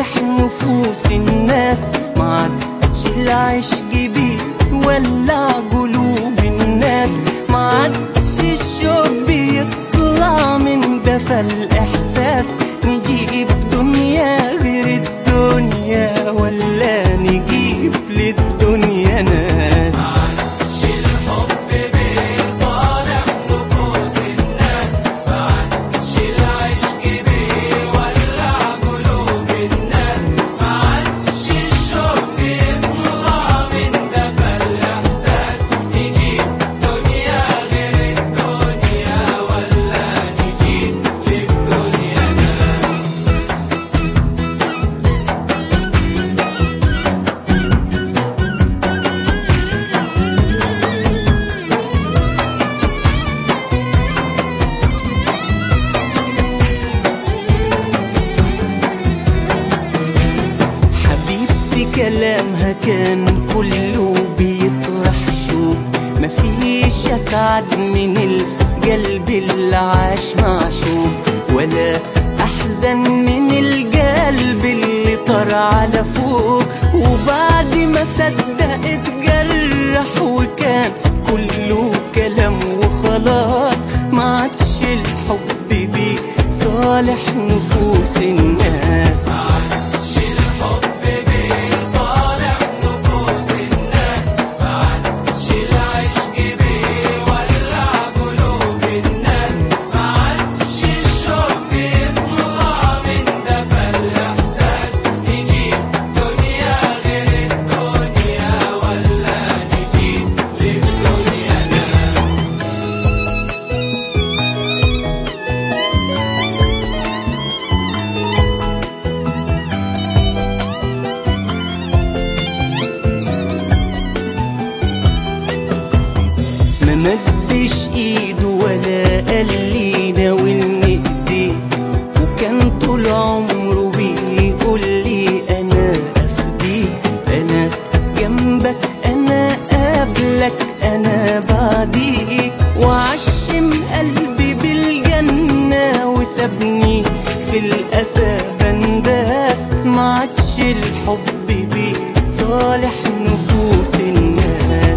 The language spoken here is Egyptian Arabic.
صالح نفوس الناس ما عادش العشق بيولع قلوب الناس ما عادش الشوق بيطلع من دفى الإحساس نجيب دنيا غير الدنيا ولا نجيب للدنيا ناس حبيبتي كلامها كان كله بيطرح شوق مفيش اسعد من القلب اللي عاش معشوق ولا احزن من القلب اللي طار على فوق وبعد ما صدق اتجرح وكان كله كلام وخلاص ما عادش الحب بيه صالح نفوس الناس ما مدش ايده ولا قال لي ناولني ايديه وكان طول عمره بيقول لي انا افديك انا جنبك انا قبلك انا بعديك وعشم قلبي بالجنة وسابني في الأسى بنداس ما عادش الحب بيه صالح نفوس الناس